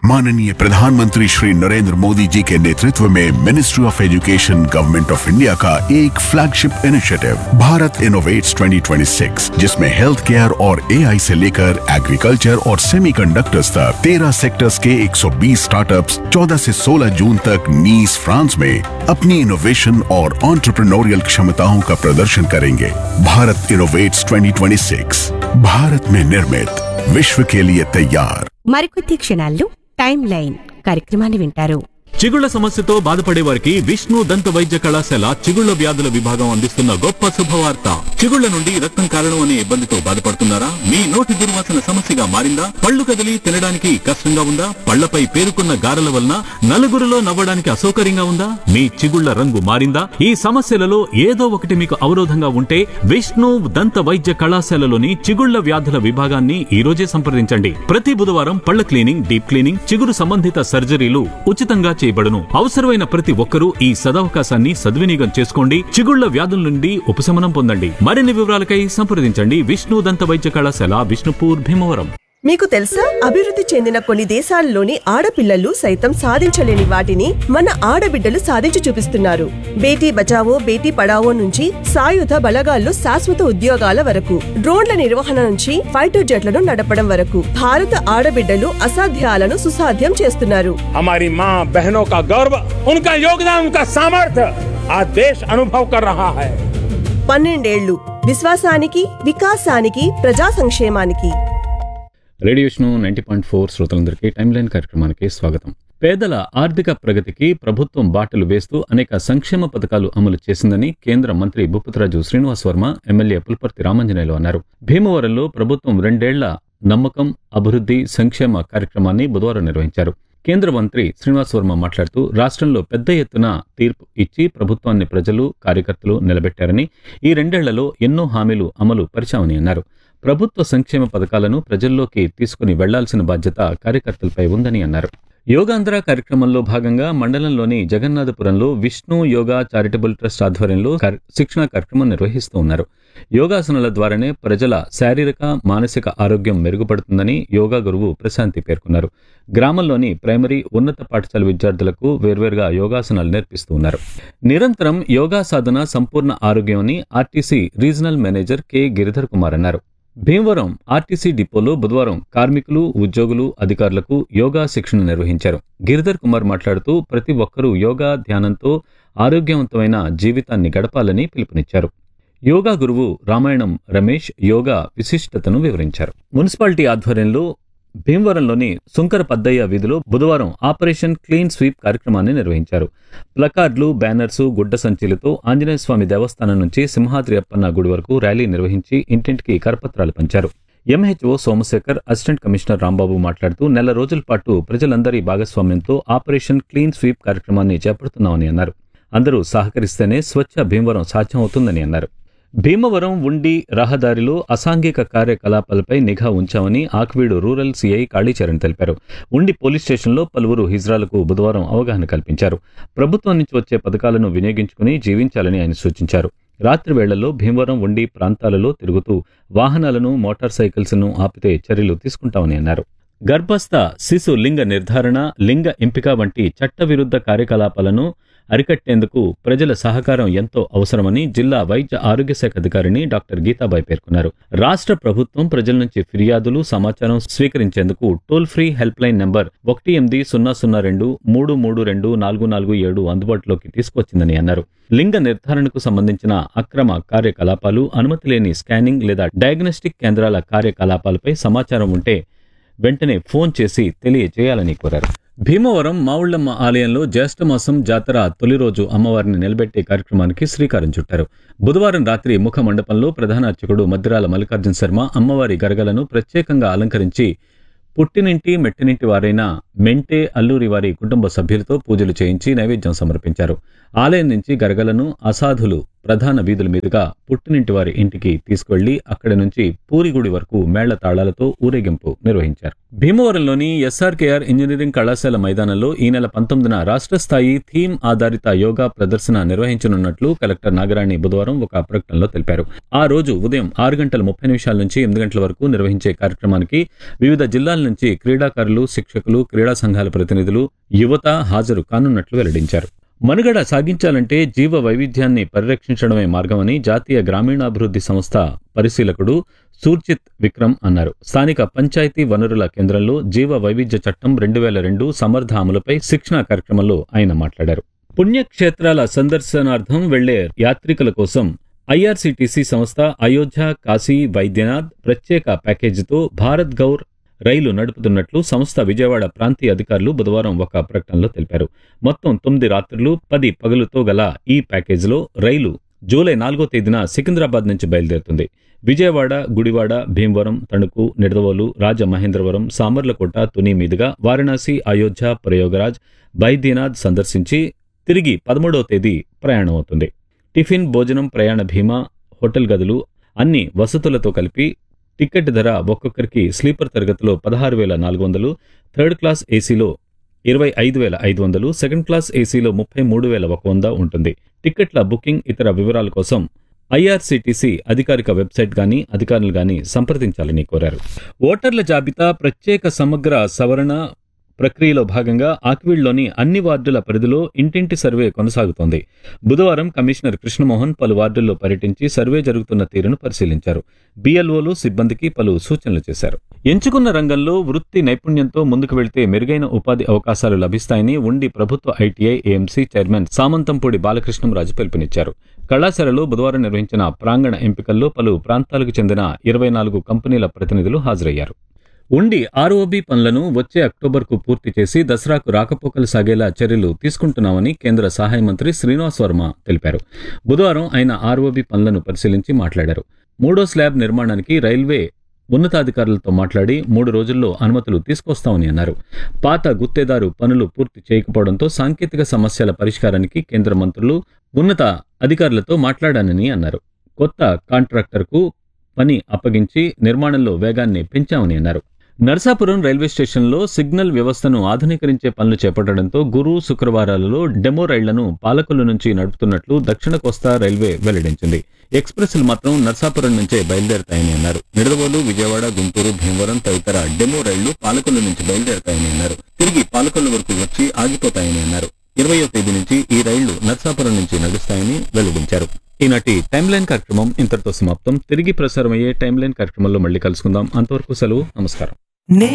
माननीय प्रधानमंत्री श्री नरेंद्र मोदी जी के नेतृत्व में ministry of education government of India का एक फ्लैगशिप इनिशिएटिव भारत इनोवेट्स 2026 जिसमें हेल्थ केयर और एआई से लेकर एग्रीकल्चर और सेमीकंडक्टर्स तक 13 सेक्टर्स के 120 स्टार्टअप्स 14 से 16 जून तक नीस फ्रांस में अपनी इनोवेशन और ऑन्टरप्रनोरियल क्षमताओं का प्रदर्शन करेंगे भारत इनोवेट्स 2026 भारत में निर्मित विश्व के लिए तैयार మరికొద్ది క్షణాల్లో టైం లైన్ కార్యక్రమాన్ని వింటారు చిగుళ్ల సమస్యతో బాధపడే వారికి విష్ణు దంత వైద్య కళాశాల చిగుళ్ల వ్యాధుల విభాగం అందిస్తున్న గొప్ప శుభవార్త చిగుళ్ల నుండి రక్తం కారణం అనే ఇబ్బందితో బాధపడుతున్నారా మీ నోటి దుర్వాసన సమస్యగా మారిందా పళ్ళు కదిలి తినడానికి కష్టంగా ఉందా పళ్లపై పేరుకున్న గారెల వలన నలుగురిలో నవ్వడానికి అసౌకర్యంగా ఉందా మీ చిగుళ్ల రంగు మారిందా ఈ సమస్యలలో ఏదో ఒకటి మీకు అవరోధంగా ఉంటే విష్ణు దంత వైద్య కళాశాలలోని చిగుళ్ల వ్యాధుల విభాగాన్ని ఈ రోజే సంప్రదించండి ప్రతి బుధవారం పళ్ల క్లీనింగ్ డీప్ క్లీనింగ్ చిగురు సంబంధిత సర్జరీలు ఉచితంగా చేయబడును అవసరమైన ప్రతి ఒక్కరూ ఈ సదవకాశాన్ని సద్వినియోగం చేసుకోండి చిగుళ్ల వ్యాధుల నుండి ఉపశమనం పొందండి మరిన్ని వివరాలకై సంప్రదించండి విష్ణు దంత వైద్య కళాశాల విష్ణుపూర్ భీమవరం మీకు తెలుసా అభివృద్ధి చెందిన కొన్ని దేశాల్లోని ఆడపిల్లలు సైతం సాధించలేని వాటిని మన ఆడబిడ్డలు సాధించి చూపిస్తున్నారు బేటీ బచావో బేటీ పడావో నుంచి సాయుధ బలగాల్లో శాశ్వత ఉద్యోగాల వరకు డ్రోన్ల నిర్వహణ నుంచి ఫైటర్ జెట్లను నడపడం వరకు భారత ఆడబిడ్డలు అసాధ్యాలను సుసాధ్యం చేస్తున్నారు हमारी माँ बहनों का गौरव उनका योगदान उनका सामर्थ्य आज देश अनुभव कर रहा है పన్నెండేళ్లు విశ్వాసానికి వికాసానికి ప్రజా సంక్షేమానికి radio Vishnu ninety point four శ్రోతలందరికీ టైమ్ లైన్ కార్యక్రమానికి స్వాగతం పేదల ఆర్థిక ప్రగతికి ప్రభుత్వం బాటలు వేస్తూ అనేక సంక్షేమ పథకాలు అమలు చేసిందని కేంద్ర మంత్రి భూపతిరాజు శ్రీనివాస్ వర్మ ఎమ్మెల్యే పుల్పర్తి రామంజనేయులు అన్నారు భీమవరంలో ప్రభుత్వం రెండేళ్ల నమ్మకం అభివృద్ధి సంక్షేమ కార్యక్రమాన్ని బుధవారం నిర్వహించారు కేంద్ర మంత్రి శ్రీనివాస్ వర్మ మాట్లాడుతూ రాష్ట్రంలో పెద్ద ఎత్తున తీర్పు ఇచ్చి ప్రభుత్వాన్ని ప్రజలు కార్యకర్తలు నిలబెట్టారని ఈ రెండేళ్లలో ఎన్నో హామీలు అమలు పరిచామని అన్నారు ప్రభుత్వ సంక్షేమ పథకాలను ప్రజల్లోకి తీసుకుని వెళ్లాల్సిన బాధ్యత కార్యకర్తలపై ఉందని అన్నారు యోగాంధ్ర కార్యక్రమంలో భాగంగా మండలంలోని జగన్నాథపురంలో విష్ణు యోగా చారిటబుల్ ట్రస్ట్ ఆధ్వర్యంలో కర్- శిక్షణ కార్యక్రమం నిర్వహిస్తూ ఉన్నారు యోగాసనాల ద్వారానే ప్రజల శారీరక మానసిక ఆరోగ్యం మెరుగుపడుతుందని యోగా గురువు ప్రశాంతి పేర్కొన్నారు గ్రామంలోని ప్రైమరీ ఉన్నత పాఠశాల విద్యార్థులకు వేర్వేరుగా యోగాసనాలు నేర్పిస్తూ ఉన్నారు నిరంతరం యోగా సాధన సంపూర్ణ ఆరోగ్యం అని RTC regional manager K Giridhar Kumar అన్నారు భీమవరం ఆర్టీసీ డిపోలో బుధవారం కార్మికులు ఉద్యోగులు అధికారులకు యోగా శిక్షణ నిర్వహించారు గిరిధర్ కుమార్ మాట్లాడుతూ ప్రతి ఒక్కరూ యోగా ధ్యానంతో ఆరోగ్యవంతమైన జీవితాన్ని గడపాలని పిలుపునిచ్చారు యోగా గురువు రామాయణం రమేష్ యోగా విశిష్టతను వివరించారు మున్సిపాలిటీ ఆధ్వర్యంలో భీమవరంలోని సుంకర పద్దయ్య వీధిలో బుధవారం ఆపరేషన్ క్లీన్ స్వీప్ కార్యక్రమాన్ని నిర్వహించారు ప్లకార్డులు బ్యానర్సు గుడ్డ సంచీలతో ఆంజనేయ స్వామి దేవస్థానం నుంచి సింహాద్రి అప్పన్న గుడి వరకు ర్యాలీ నిర్వహించి ఇంటింటికి కరపత్రాలు పంచారు MHO Somasekhar assistant commissioner Rambabu మాట్లాడుతూ నెల రోజుల పాటు ప్రజలందరి భాగస్వామ్యంతో ఆపరేషన్ క్లీన్ స్వీప్ కార్యక్రమాన్ని చేపడుతున్నామని అన్నారు అందరూ సహకరిస్తేనే స్వచ్ఛ భీమవరం సాధ్యమవుతుందని అన్నారు భీమవరం ఉండి రహదారిలో అసాంఘిక కార్యకలాపాలపై నిఘా ఉంచామని ఆక్వీడు రూరల్ సీఐ కాళీచరణ్ తెలిపారు ఉండి పోలీస్ స్టేషన్లో పలువురు హిజ్రాలకు బుధవారం అవగాహన కల్పించారు ప్రభుత్వం నుంచి వచ్చే పథకాలను వినియోగించుకుని జీవించాలని ఆయన సూచించారు రాత్రి వేళల్లో భీమవరం ఉండి ప్రాంతాలలో తిరుగుతూ వాహనాలను మోటార్ సైకిల్స్ను ఆపితే చర్యలు తీసుకుంటామని అన్నారు గర్భస్థ శిశు లింగ నిర్ధారణ లింగ ఎంపిక వంటి చట్టవిరుద్ధ కార్యకలాపాలను అరికట్టేందుకు ప్రజల సహకారం ఎంతో అవసరమని జిల్లా వైద్య ఆరోగ్య శాఖ అధికారిని డాక్టర్ గీతాబాయి పేర్కొన్నారు రాష్ట్ర ప్రభుత్వం ప్రజల నుంచి ఫిర్యాదులు సమాచారం స్వీకరించేందుకు toll free help line number ఒకటి ఎనిమిది సున్నా సున్నా రెండు మూడు మూడు రెండు నాలుగు నాలుగు ఏడు అందుబాటులోకి తీసుకొచ్చిందని అన్నారు లింగ నిర్ధారణకు సంబంధించిన అక్రమ కార్యకలాపాలు అనుమతి లేని స్కానింగ్ లేదా డయాగ్నోస్టిక్ కేంద్రాల కార్యకలాపాలపై సమాచారం ఉంటే వెంటనే ఫోన్ చేసి తెలియజేయాలని కోరారు భీమవరం మావుళ్లమ్మ ఆలయంలో జ్యేష్ఠమాసం జాతర తొలి రోజు అమ్మవారిని నిలబెట్టే కార్యక్రమానికి శ్రీకారం చుట్టారు బుధవారం రాత్రి ముఖ మండపంలో ప్రధాన అర్చకుడు మద్దిరాల మల్లికార్జున శర్మ అమ్మవారి గరగలను ప్రత్యేకంగా అలంకరించి పుట్టినింటి మెట్టినింటి వారైన మెంటే అల్లూరి వారి కుటుంబ సభ్యులతో పూజలు చేయించి నైవేద్యం సమర్పించారు ఆలయం నుంచి గరగలను అసాధులు ప్రధాన వీధుల మీదుగా పుట్టినింటి వారి ఇంటికి తీసుకువెళ్లి అక్కడి నుంచి పూరిగుడి వరకు మేళ్ల తాళాలతో ఊరేగింపు నిర్వహించారు భీమవరంలోని ఎస్ఆర్కేఆర్ ఇంజనీరింగ్ కళాశాల మైదానంలో ఈ నెల పంతొమ్మిదిన రాష్ట్ర స్థాయి థీమ్ ఆధారిత యోగా ప్రదర్శన నిర్వహించనున్నట్లు కలెక్టర్ నాగరాణి బుధవారం ఒక ప్రకటనలో తెలిపారు ఆ రోజు ఉదయం ఆరు గంటల ముప్పై నిమిషాల నుంచి ఎనిమిది గంటల వరకు నిర్వహించే కార్యక్రమానికి వివిధ జిల్లాల నుంచి క్రీడాకారులు శిక్షకులు క్రీడా సంఘాల ప్రతినిధులు యువత హాజరు కానున్నట్లు వెల్లడించారు మనుగడ సాగించాలంటే జీవ వైవిధ్యాన్ని పరిరక్షించడమే మార్గమని జాతీయ గ్రామీణాభివృద్ధి సంస్థ పరిశీలకుడు సూర్జిత్ విక్రమ్ అన్నారు స్థానిక పంచాయతీ వనరుల కేంద్రంలో జీవ వైవిధ్య చట్టం రెండు వేల రెండు సమర్థ అమలుపై శిక్షణా కార్యక్రమంలో ఆయన మాట్లాడారు పుణ్యక్షేత్రాల సందర్శనార్థం వెళ్లే యాత్రికుల కోసం ఐఆర్సీటీసీ సంస్థ అయోధ్య కాశీ వైద్యనాథ్ ప్రత్యేక ప్యాకేజీతో భారత్ గౌర్ రైలు నడుపుతున్నట్లు సంస్థ విజయవాడ ప్రాంతీయ అధికారులు బుధవారం ఒక ప్రకటనలో తెలిపారు మొత్తం తొమ్మిది రాత్రులు పది పగలుతో గల ఈ ప్యాకేజీలో రైలు జూలై నాలుగో తేదీన సికింద్రాబాద్ నుంచి బయలుదేరుతుంది విజయవాడ గుడివాడ భీమవరం తణుకు నిడదవోలు రాజమహేంద్రవరం సామర్లకోట తుని మీదుగా వారణాసి అయోధ్య ప్రయోగరాజ్ బైద్యనాథ్ సందర్శించి తిరిగి పదమూడవ తేదీ ప్రయాణం అవుతుంది టిఫిన్ భోజనం ప్రయాణ బీమా హోటల్ గదులు అన్ని వసతులతో కలిపి టికెట్ ధర ఒక్కొక్కరికి స్లీపర్ తరగతిలో పదహారు వేల నాలుగు వందలు థర్డ్ క్లాస్ ఏసీలో ఇరవై ఐదు వేల ఐదు వందలు సెకండ్ క్లాస్ ఏసీలో ముప్పై మూడు వేల ఒక వంద ఉంటుంది టికెట్ల బుకింగ్ ఇతర వివరాల కోసం ఐఆర్సీటీసీ అధికారిక వెబ్సైట్ గాని అధికారులు గాని సంప్రదించాలని కోరారు ఓటర్ల జాబితా ప్రత్యేక సమగ్ర సవరణ ప్రక్రియలో భాగంగా ఆక్విల్డ్లోని అన్ని వార్డుల పరిధిలో ఇంటింటి సర్వే కొనసాగుతోంది బుధవారం కమిషనర్ కృష్ణమోహన్ పలు వార్డుల్లో పర్యటించి సర్వే జరుగుతున్న తీరును పరిశీలించారు బిఎల్ఓలు సిబ్బందికి పలు సూచనలు చేశారు ఎంచుకున్న రంగంలో వృత్తి నైపుణ్యంతో ముందుకు వెళ్తే మెరుగైన ఉపాధి అవకాశాలు లభిస్తాయని ఉండి ప్రభుత్వ ITI AMC chairman Samanthapudi Balakrishnamraju పిలుపునిచ్చారు కళాశాలలో బుధవారం నిర్వహించిన ప్రాంగణ ఎంపికల్లో పలు ప్రాంతాలకు చెందిన ఇరవై నాలుగు కంపెనీల ప్రతినిధులు హాజరయ్యారు ఉండి ఆర్ఓబి పనులను వచ్చే అక్టోబర్కు పూర్తి చేసి దసరాకు రాకపోకలు సాగేలా చర్యలు తీసుకుంటున్నామని కేంద్ర సహాయ మంత్రి శ్రీనివాస్ వర్మ తెలిపారు బుధవారం ఆయన ఆర్ఓబి పనులను పరిశీలించి మాట్లాడారు మూడో స్లాబ్ నిర్మాణానికి రైల్వే ఉన్నతాధికారులతో మాట్లాడి మూడు రోజుల్లో అనుమతులు తీసుకొస్తామని అన్నారు పాత గుత్తేదారు పనులు పూర్తి చేయకపోవడంతో సాంకేతిక సమస్యల పరిష్కారానికి కేంద్ర మంత్రులు ఉన్నత అధికారులతో మాట్లాడానని అన్నారు కొత్త కాంట్రాక్టర్కు పని అప్పగించి నిర్మాణంలో వేగాన్ని పెంచామని అన్నారు నర్సాపురం రైల్వే స్టేషన్లో సిగ్నల్ వ్యవస్థను ఆధునీకరించే పనులు చేపట్టడంతో గురు శుక్రవారాలలో డెమో రైళ్లను పాలకొల్లు నుంచి నడుపుతున్నట్లు దక్షిణ కోస్తా రైల్వే వెల్లడించింది ఎక్స్ప్రెస్లు మాత్రం నర్సాపురం నుంచే బయలుదేరతాయని అన్నారు నిడదవోలు విజయవాడ గుంటూరు భీమవరం తదితర డెమో రైళ్లు పాలకొల్లు నుంచి బయలుదేరతాయని అన్నారు తిరిగి పాలకొల్లు వరకు వచ్చి ఆగిపోతాయని అన్నారు ఇరవయో తేదీ నుంచి ఈ రైళ్లు నర్సాపురం నుంచి నడుస్తాయని వెల్లడించారు ఈనాటి టైమ్ లైన్ కార్యక్రమం ఇంతటితో సమాప్తం తిరిగి ప్రసారమయ్యే టైమ్ లైన్ కార్యక్రమంలో మళ్ళీ కలుసుకుందాం అంతవరకు సెలవు నమస్కారం నే